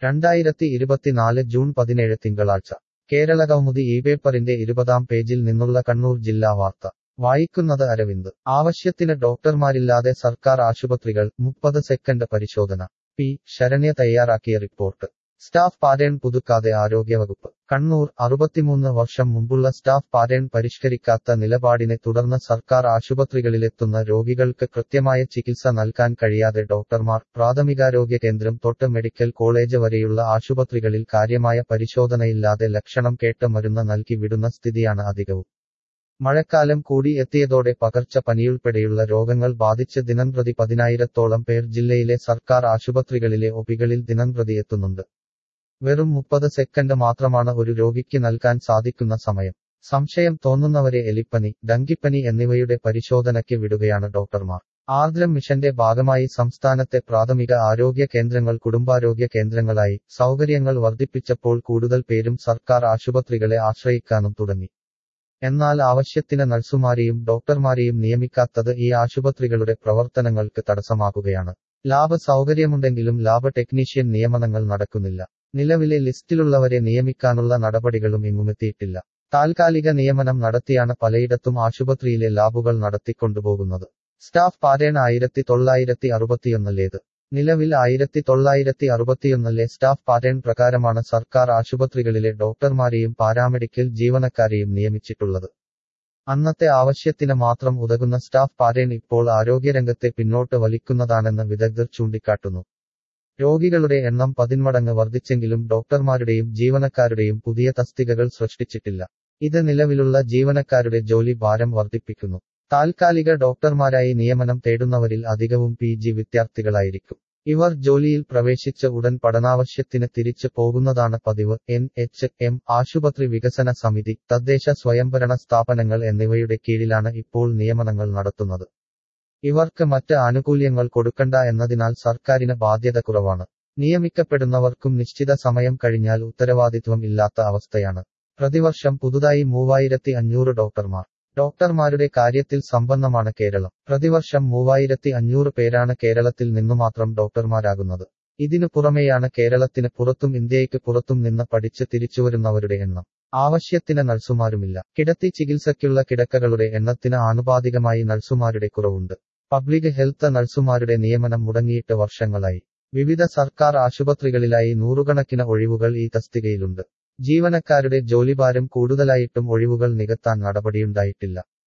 രണ്ടായിരത്തി ഇരുപത്തിനാല് ജൂൺ പതിനേഴ് തിങ്കളാഴ്ച കേരളകൗമുദി ഈ പേപ്പറിന്റെ ഇരുപതാം പേജിൽ നിന്നുള്ള കണ്ണൂർ ജില്ലാ വാർത്ത വായിക്കുന്നത് അരവിന്ദ് ആവശ്യത്തിന് ഡോക്ടർമാരില്ലാതെ സർക്കാർ ആശുപത്രികൾ മുപ്പത് സെക്കൻഡ് പരിശോധന പി ശരണ്യ തയ്യാറാക്കിയ റിപ്പോർട്ട് സ്റ്റാഫ് പാറ്റേൺ പുതുക്കാതെ ആരോഗ്യവകുപ്പ് കണ്ണൂർ അറുപത്തിമൂന്ന് വർഷം മുമ്പുള്ള സ്റ്റാഫ് പാറ്റേൺ പരിഷ്കരിക്കാത്ത നിലപാടിനെ തുടർന്ന് സർക്കാർ ആശുപത്രികളിലെത്തുന്ന രോഗികൾക്ക് കൃത്യമായ ചികിത്സ നൽകാൻ കഴിയാതെ ഡോക്ടർമാർ പ്രാഥമികാരോഗ്യ കേന്ദ്രം തൊട്ട് മെഡിക്കൽ കോളേജ് വരെയുള്ള ആശുപത്രികളിൽ കാര്യമായ പരിശോധനയില്ലാതെ ലക്ഷണം കേട്ട് മരുന്ന് നൽകി വിടുന്ന സ്ഥിതിയാണ് അധികവും മഴക്കാലം കൂടി എത്തിയതോടെ പകർച്ച പനിയുൾപ്പെടെയുള്ള രോഗങ്ങൾ ബാധിച്ച് ദിനംപ്രതി പതിനായിരത്തോളം പേർ ജില്ലയിലെ സർക്കാർ ആശുപത്രികളിലെ ഒപികളിൽ ദിനംപ്രതി എത്തുന്നുണ്ട് വെറും മുപ്പത് സെക്കൻഡ് മാത്രമാണ് ഒരു രോഗിക്ക് നൽകാൻ സാധിക്കുന്ന സമയം സംശയം തോന്നുന്നവരെ എലിപ്പനി ഡങ്കിപ്പനി എന്നിവയുടെ പരിശോധനയ്ക്ക് വിടുകയാണ് ഡോക്ടർമാർ ആർദ്രം മിഷന്റെ ഭാഗമായി സംസ്ഥാനത്തെ പ്രാഥമിക ആരോഗ്യ കേന്ദ്രങ്ങൾ കുടുംബാരോഗ്യ കേന്ദ്രങ്ങളായി സൗകര്യങ്ങൾ വർദ്ധിപ്പിച്ചപ്പോൾ കൂടുതൽ പേരും സർക്കാർ ആശുപത്രികളെ ആശ്രയിക്കാനും തുടങ്ങി എന്നാൽ ആവശ്യത്തിന് നഴ്സുമാരെയും ഡോക്ടർമാരെയും നിയമിക്കാത്തത് ഈ ആശുപത്രികളുടെ പ്രവർത്തനങ്ങൾക്ക് തടസ്സമാകുകയാണ് ലാബ് സൗകര്യമുണ്ടെങ്കിലും ലാബ് ടെക്നീഷ്യൻ നിയമനങ്ങൾ നടക്കുന്നില്ല നിലവിലെ ലിസ്റ്റിലുള്ളവരെ നിയമിക്കാനുള്ള നടപടികളും എങ്ങുമെത്തിയിട്ടില്ല താൽക്കാലിക നിയമനം നടത്തിയാണ് പലയിടത്തും ആശുപത്രിയിലെ ലാബുകൾ നടത്തിക്കൊണ്ടുപോകുന്നത് സ്റ്റാഫ് പാറ്റേൺ ആയിരത്തി തൊള്ളായിരത്തി അറുപത്തിയൊന്നിലേത് നിലവിൽ ആയിരത്തി തൊള്ളായിരത്തി അറുപത്തിയൊന്നിലെ സ്റ്റാഫ് പാറ്റേൺ പ്രകാരമാണ് സർക്കാർ ആശുപത്രികളിലെ ഡോക്ടർമാരെയും പാരാമെഡിക്കൽ ജീവനക്കാരെയും നിയമിച്ചിട്ടുള്ളത് അന്നത്തെ ആവശ്യത്തിന് മാത്രം ഉതകുന്ന സ്റ്റാഫ് പാറ്റേൺ ഇപ്പോൾ ആരോഗ്യരംഗത്തെ പിന്നോട്ട് വലിക്കുന്നതാണെന്ന് വിദഗ്ധർ ചൂണ്ടിക്കാട്ടുന്നു രോഗികളുടെ എണ്ണം പതിന്മടങ്ങ് വർദ്ധിച്ചെങ്കിലും ഡോക്ടർമാരുടെയും ജീവനക്കാരുടെയും പുതിയ തസ്തികകൾ സൃഷ്ടിച്ചിട്ടില്ല ഇത് നിലവിലുള്ള ജീവനക്കാരുടെ ജോലി ഭാരം വർദ്ധിപ്പിക്കുന്നു താൽക്കാലിക ഡോക്ടർമാരായി നിയമനം തേടുന്നവരിൽ അധികവും പി ജി വിദ്യാർത്ഥികളായിരിക്കും ഇവർ ജോലിയിൽ പ്രവേശിച്ച ഉടൻ പഠനാവശ്യത്തിന് തിരിച്ചു പോകുന്നതാണ് പതിവ് എൻ എച്ച് എം ആശുപത്രി വികസന സമിതി തദ്ദേശ സ്വയംഭരണ സ്ഥാപനങ്ങൾ എന്നിവയുടെ കീഴിലാണ് ഇപ്പോൾ നിയമനങ്ങൾ നടത്തുന്നത് ഇവർക്ക് മറ്റ് ആനുകൂല്യങ്ങൾ കൊടുക്കണ്ട എന്നതിനാൽ സർക്കാരിന് ബാധ്യത കുറവാണ് നിയമിക്കപ്പെടുന്നവർക്കും നിശ്ചിത സമയം കഴിഞ്ഞാൽ ഉത്തരവാദിത്വം ഇല്ലാത്ത അവസ്ഥയാണ് പ്രതിവർഷം പുതുതായി മൂവായിരത്തി അഞ്ഞൂറ് ഡോക്ടർമാർ ഡോക്ടർമാരുടെ കാര്യത്തിൽ സമ്പന്നമാണ് കേരളം പ്രതിവർഷം മൂവായിരത്തി അഞ്ഞൂറ് പേരാണ് കേരളത്തിൽ നിന്നു മാത്രം ഡോക്ടർമാരാകുന്നത് ഇതിനു പുറമെയാണ് കേരളത്തിന് പുറത്തും ഇന്ത്യയ്ക്ക് പുറത്തും നിന്ന് പഠിച്ച് തിരിച്ചുവരുന്നവരുടെ എണ്ണം ആവശ്യത്തിന് നഴ്സുമാരുമില്ല കിടത്തി ചികിത്സയ്ക്കുള്ള കിടക്കകളുടെ എണ്ണത്തിന് ആനുപാതികമായി നഴ്സുമാരുടെ കുറവുണ്ട് പബ്ലിക് ഹെൽത്ത് നഴ്സുമാരുടെ നിയമനം മുടങ്ങിയിട്ട് വർഷങ്ങളായി വിവിധ സർക്കാർ ആശുപത്രികളിലായി നൂറുകണക്കിന് ഒഴിവുകൾ ഈ തസ്തികയിലുണ്ട് ജീവനക്കാരുടെ ജോലിഭാരം കൂടുതലായിട്ടും ഒഴിവുകൾ നികത്താൻ നടപടിയുണ്ടായിട്ടില്ല